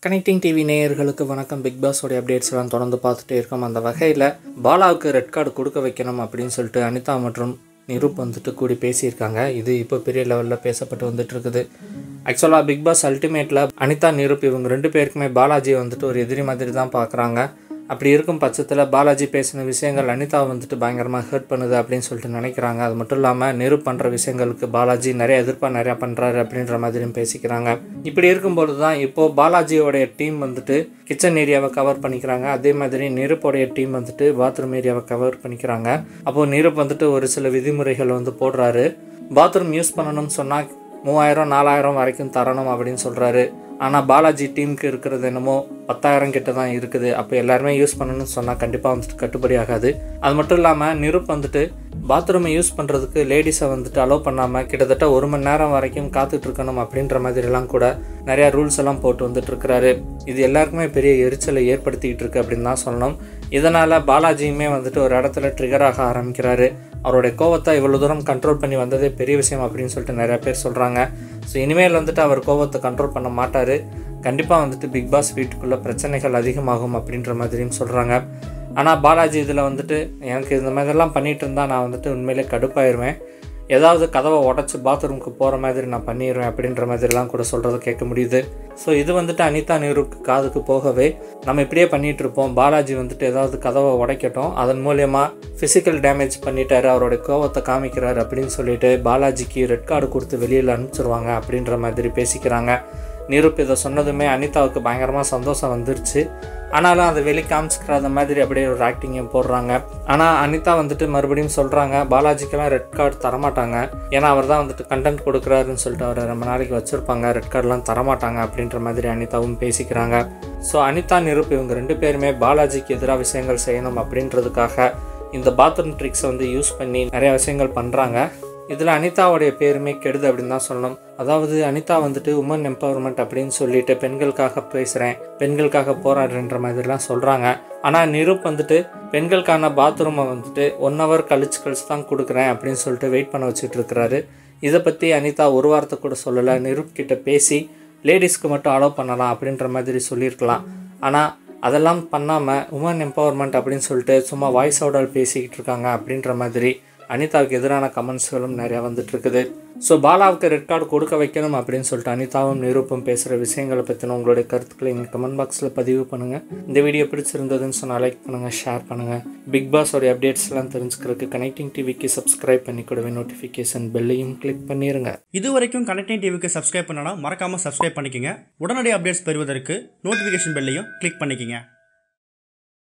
connecting TV நேயர்களுக்கு வணக்கம் big பாஸோடைய updates எல்லாம் தொடர்ந்து பார்த்துட்டே இருக்கோம் அந்த வகையில் பாலாவுக்கு ரெட் கார்டு கொடுக்க வைக்கணும் அப்படின்னு சொல்லிட்டு அனிதா மற்றும் நிரூப் வந்துட்டு கூடி பேசியிருக்காங்க இது இப்போ பெரிய லெவலில் பேசப்பட்டு வந்துட்டு இருக்குது ஆக்சுவலாக பிக் பாஸ் அல்டிமேட்டில் அனிதா நிரூப் இவங்க ரெண்டு பேருக்குமே பாலாஜி வந்துட்டு ஒரு எதிரி மாதிரி தான் பார்க்குறாங்க அப்படி இருக்கும் பட்சத்தில் பாலாஜி பேசின விஷயங்கள் அனிதா வந்துட்டு பயங்கரமாக ஹர்ட் பண்ணுது அப்படின்னு சொல்லிட்டு நினைக்கிறாங்க அது மட்டும் இல்லாமல் நிரூப் பண்ணுற விஷயங்களுக்கு பாலாஜி நிறைய எதிர்ப்பாக நிறையா பண்ணுறாரு அப்படின்ற மாதிரியும் பேசிக்கிறாங்க இப்படி இருக்கும்போது தான் இப்போது பாலாஜியோடைய டீம் வந்துட்டு கிச்சன் ஏரியாவை கவர் பண்ணிக்கிறாங்க அதே மாதிரி நிருப்போடைய டீம் வந்துட்டு பாத்ரூம் ஏரியாவை கவர் பண்ணிக்கிறாங்க அப்போது நிருப் வந்துட்டு ஒரு சில விதிமுறைகள் வந்து போடுறாரு பாத்ரூம் யூஸ் பண்ணணும்னு சொன்னால் மூவாயிரம் நாலாயிரம் வரைக்கும் தரணும் அப்படின்னு சொல்கிறாரு ஆனால் பாலாஜி டீமுக்கு இருக்கிறது என்னமோ பத்தாயிரம் கிட்ட தான் இருக்குது அப்போ எல்லாருமே யூஸ் பண்ணணும்னு சொன்னால் கண்டிப்பாக வந்துட்டு கட்டுப்படி ஆகாது அது மட்டும் இல்லாமல் நிருப் வந்துட்டு பாத்ரூமை யூஸ் பண்ணுறதுக்கு லேடிஸை வந்துட்டு அலோவ் பண்ணாமல் கிட்டத்தட்ட ஒரு மணி நேரம் வரைக்கும் காத்துட்டு இருக்கணும் அப்படின்ற மாதிரிலாம் கூட நிறையா ரூல்ஸ் எல்லாம் போட்டு வந்துட்டு இருக்கிறாரு இது எல்லாருக்குமே பெரிய எரிச்சலை ஏற்படுத்திக்கிட்டு இருக்கு அப்படின்னு தான் சொல்லணும் இதனால் பாலாஜியுமே வந்துட்டு ஒரு இடத்துல ட்ரிகர் ஆக ஆரம்பிக்கிறாரு அவருடைய கோவத்தை இவ்வளோ தூரம் கண்ட்ரோல் பண்ணி வந்ததே பெரிய விஷயம் அப்படின்னு சொல்லிட்டு நிறையா பேர் சொல்கிறாங்க ஸோ இனிமேல் வந்துட்டு அவர் கோவத்தை கண்ட்ரோல் பண்ண மாட்டார் கண்டிப்பாக வந்துட்டு பிக் பாஸ் வீட்டுக்குள்ளே பிரச்சனைகள் அதிகமாகும் அப்படின்ற மாதிரியும் சொல்கிறாங்க ஆனால் பாலாஜி இதில் வந்துட்டு எனக்கு இந்த மாதிரிலாம் பண்ணிகிட்டு இருந்தால் நான் வந்துட்டு உண்மையிலே கடுப்பாயிருவேன் ஏதாவது கதவை உடச்சி பாத்ரூமுக்கு போகிற மாதிரி நான் பண்ணிடுவேன் அப்படின்ற மாதிரிலாம் கூட சொல்கிறத கேட்க முடியுது ஸோ இது வந்துட்டு அனிதா நீருக்கு காதுக்கு போகவே நம்ம இப்படியே பண்ணிகிட்டு இருப்போம் பாலாஜி வந்துட்டு ஏதாவது கதவை உடைக்கட்டும் அதன் மூலயமா ஃபிசிக்கல் டேமேஜ் பண்ணிட்டாரு அவரோட கோவத்தை காமிக்கிறாரு அப்படின்னு சொல்லிட்டு பாலாஜிக்கு ரெட் கார்டு கொடுத்து வெளியில் அனுப்பிச்சிருவாங்க அப்படின்ற மாதிரி பேசிக்கிறாங்க நிரூப் இதை சொன்னதுமே அனிதாவுக்கு பயங்கரமாக சந்தோஷம் வந்துருச்சு ஆனாலும் அதை வெளி காமிச்சிக்கிறாத மாதிரி அப்படியே ஒரு ஆக்டிங்கையும் போடுறாங்க ஆனால் அனிதா வந்துட்டு மறுபடியும் சொல்கிறாங்க பாலாஜிக்கெல்லாம் ரெட் கார்டு தரமாட்டாங்க ஏன்னா அவர் தான் வந்துட்டு கண்டென்ட் கொடுக்குறாருன்னு சொல்லிட்டு அவரை ரொம்ப நாளைக்கு வச்சுருப்பாங்க ரெட் கார்டெலாம் தரமாட்டாங்க அப்படின்ற மாதிரி அனிதாவும் பேசிக்கிறாங்க ஸோ அனிதா நிரூப் இவங்க ரெண்டு பேருமே பாலாஜிக்கு எதிராக விஷயங்கள் செய்யணும் அப்படின்றதுக்காக இந்த பாத்ரூம் ட்ரிக்ஸை வந்து யூஸ் பண்ணி நிறைய விஷயங்கள் பண்ணுறாங்க இதில் அனிதாவுடைய பேருமே கெடுது அப்படின்னு தான் சொல்லணும் அதாவது அனிதா வந்துட்டு உமன் எம்பவர்மெண்ட் அப்படின்னு சொல்லிட்டு பெண்களுக்காக பேசுகிறேன் பெண்களுக்காக போராடுறன்ற மாதிரிலாம் சொல்கிறாங்க ஆனால் நிரூப் வந்துட்டு பெண்களுக்கான பாத்ரூமை வந்துட்டு ஒன் ஹவர் கழிச்சு கழிச்சு தான் கொடுக்குறேன் அப்படின்னு சொல்லிட்டு வெயிட் பண்ண வச்சுட்டு இருக்கிறாரு இதை பற்றி அனிதா ஒரு வாரத்தை கூட சொல்லலை நிரூப் கிட்ட பேசி லேடிஸ்க்கு மட்டும் அலோவ் பண்ணலாம் அப்படின்ற மாதிரி சொல்லியிருக்கலாம் ஆனால் அதெல்லாம் பண்ணாமல் உமன் எம்பவர்மெண்ட் அப்படின்னு சொல்லிட்டு சும்மா வாய்ஸ் அவுடால் பேசிக்கிட்டு இருக்காங்க அப்படின்ற மாதிரி அனிதாவுக்கு எதிரான கமெண்ட்ஸ்களும் நிறையா வந்துட்டு இருக்குது ஸோ பாலாவுக்கு ரெட் கார்டு கொடுக்க வைக்கணும் அப்படின்னு சொல்லிட்டு அனிதாவும் நிரூப்பும் பேசுகிற விஷயங்களை பற்றின உங்களுடைய கருத்துக்களை எங்கள் கமெண்ட் பாக்ஸில் பதிவு பண்ணுங்கள் இந்த வீடியோ பிடிச்சிருந்ததுன்னு சொன்னால் லைக் பண்ணுங்கள் ஷேர் பண்ணுங்கள் பிக் பாஸோடைய அப்டேட்ஸ்லாம் தெரிஞ்சுக்கிறதுக்கு கனெக்டிங் டிவிக்கு சப்ஸ்கிரைப் பண்ணி கூடவே நோட்டிஃபிகேஷன் பெல்லையும் கிளிக் பண்ணிடுங்க இது வரைக்கும் கனெக்டிங் டிவிக்கு சப்ஸ்கிரைப் பண்ணனா மறக்காம சப்ஸ்கிரைப் பண்ணிக்கங்க உடனடி அப்டேட்ஸ் பெறுவதற்கு நோட்டிஃபிகேஷன் பெல்லையும் கிளிக் பண்ணிக்கங்க